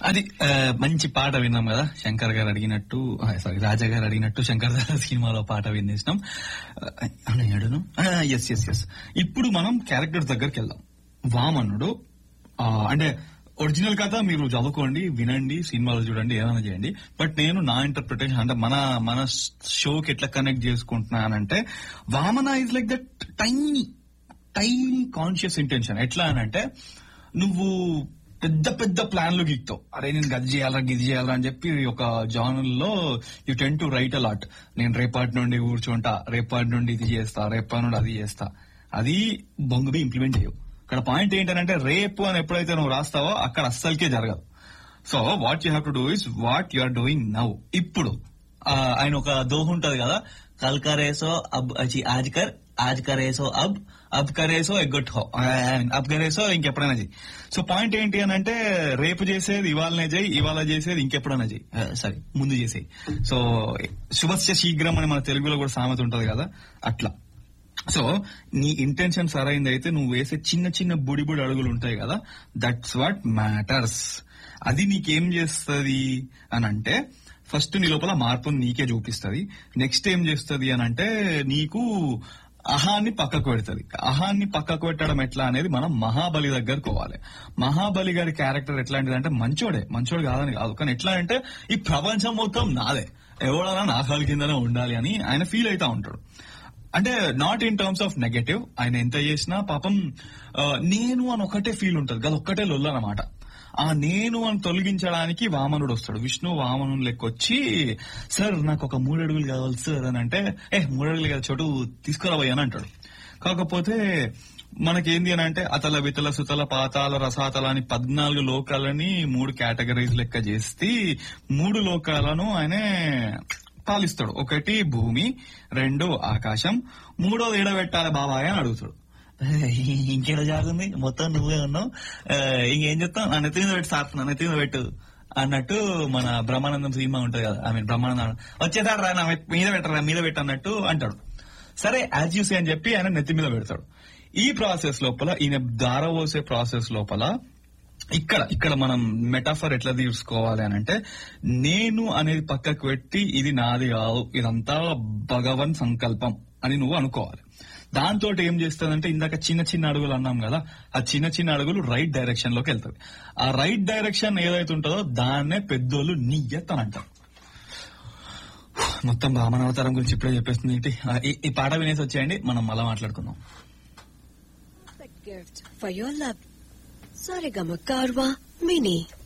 అది ఆ, మంచి పాట విన్నాం కదా శంకర్ గారు అడిగినట్టు సారీ రాజా గారు అడిగినట్టు శంకర్ దాస్ సినిమాలో పాట వినేసినాం అన్నాడు ఎస్ ఎస్ ఎస్ ఇప్పుడు మనం క్యారెక్టర్ దగ్గరికి వెళ్దాం వామనుడు ఆ, అంటే ఒరిజినల్ కథ మీరు చదువుకోండి వినండి సినిమాలు చూడండి ఏమైనా చేయండి బట్ నేను నా ఇంటర్ప్రిటేషన్ అంటే మన మన షోకి ఎట్లా కనెక్ట్ చేసుకుంటున్నానంటే Vamana is like that tiny tiny conscious intention ఎట్లా అని అంటే నువ్వు పెద్ద పెద్ద ప్లాన్లు గీక్తావు అరే నేను గది చేయాలా గిది చేయాలా అని చెప్పి ఒక జానల్లో you tend to write a lot నేను రేపటి నుండి కూర్చుంటా రేపటి నుండి ఇది చేస్తా రేపటి నుండి అది చేస్తా అది బొంగుబి ఇంప్లిమెంట్ చేయవు ఇక్కడ పాయింట్ ఏంటంటే రేపు అని ఎప్పుడైతే నువ్వు రాస్తావో అక్కడ అస్సలకే జరగదు so what you have to do is what you are doing now ఇప్పుడు ఆ, ఆయన ఒక దోహ ఉంటది కదా కల్ కరేసో అబ్ అచి ఆజ్ కర్ ఆజ్ కరేసో అబ్ అబ్ కరేసో ఎగ్గొట్ హో అబ్ కరేసో ఇంకెప్పుడైనా చెయ్యి సో పాయింట్ ఏంటి అని అంటే రేపు చేసేది ఇవాళనే చేయి ఇవాళ చేసేది ఇంకెప్పుడైనా చెయ్యి సరే ముందు చేసేయి సో శుభస్య శీఘ్రం అని మన తెలుగులో కూడా సామెత ఉంటది కదా అట్లా సో నీ ఇంటెన్షన్ సరైంది అయితే నువ్వు వేసే చిన్న చిన్న బుడి బుడి అడుగులు ఉంటాయి కదా దట్స్ వాట్ మ్యాటర్స్ అది నీకేం చేస్తుంది అని అంటే ఫస్ట్ నీ లోపల మార్పుని నీకే చూపిస్తుంది నెక్స్ట్ ఏం చేస్తుంది అని అంటే నీకు అహాన్ని పక్కకు పెడుతుంది అహాన్ని పక్కకు పెట్టడం ఎట్లా అనేది మనం మహాబలి దగ్గరకు పోవాలి మహాబలి గారి క్యారెక్టర్ ఎట్లాంటిది అంటే మంచోడే మంచోడు కాదని కాదు కానీ ఎట్లా అంటే ఈ ప్రపంచం మొత్తం నాదే ఎవడైనా నా కాలు కిందనే ఉండాలి అని ఆయన ఫీల్ అవుతా ఉంటాడు అంటే not in terms of negative ఆయన ఎంత చేసినా పాపం ఆ, నేను అని ఒకటే ఫీల్ ఉంటది కదా ఒక్కటే లొల్లు అనమాట ఆ నేను అని తొలగించడానికి వామనుడు వస్తాడు విష్ణు వామనుడు లెక్క వచ్చి సార్ నాకు ఒక మూడు అడుగులు కావాలి సార్ అని అంటే ఏ మూడు అడుగులు కదా చోటు తీసుకురాబోయ్ అని అంటాడు కాకపోతే మనకేంది అని అంటే అతల వితల సుతల పాతాల రసాతల అని పద్నాలుగు లోకాలని మూడు కేటగిరీస్ లెక్క చేసి మూడు లోకాలను ఆయనే పాలిస్తాడు ఒకటి భూమి రెండు ఆకాశం మూడోది ఏడబెట్టాలి బాబాయ్ అని అడుగుతాడు ఇంకేదో జాగుంది మొత్తం నువ్వే ఉన్నావు ఆ, ఇంకేం చెప్తాం నా నెత్తి మీద పెట్టి సార్ నా నెత్తి మీద పెట్టు అన్నట్టు మన బ్రహ్మానందం సినిమా ఉంటది కదా ఐ మీన్ బ్రహ్మానందం వచ్చేసాడు రా నా మీద పెట్టరా మీద పెట్టు అన్నట్టు అంటాడు సరే యాజ్ యూసీ అని చెప్పి ఆయన నెత్తి మీద పెడతాడు ఈ ప్రాసెస్ లోపల ఈయన దారవోసే ప్రాసెస్ లోపల ఇక్కడ ఇక్కడ మనం మెటాఫర్ ఎట్లా తీసుకోవాలి అని అంటే నేను అనేది పక్కకు పెట్టి ఇది నాది కాదు ఇదంతా భగవన్ సంకల్పం అని నువ్వు అనుకోవాలి దాంతో ఏం చేస్తుందంటే ఇందాక చిన్న చిన్న అడుగులు అన్నాం కదా ఆ చిన్న చిన్న అడుగులు రైట్ డైరెక్షన్ లోకి వెళ్తుంది ఆ రైట్ డైరెక్షన్ ఏదైతే ఉంటుందో దాన్నే పెద్దోళ్ళు నియ్యత్ అని అంటారు మొత్తం భామన అవతారం గురించి ఇప్పుడే చెప్పేస్తుంది ఏంటి ఆ, ఈ- ఈ పాట వినేసి వచ్చేయండి మనం మళ్ళా మాట్లాడుకుందాం gift for your love. Sarigama Karwa Mini.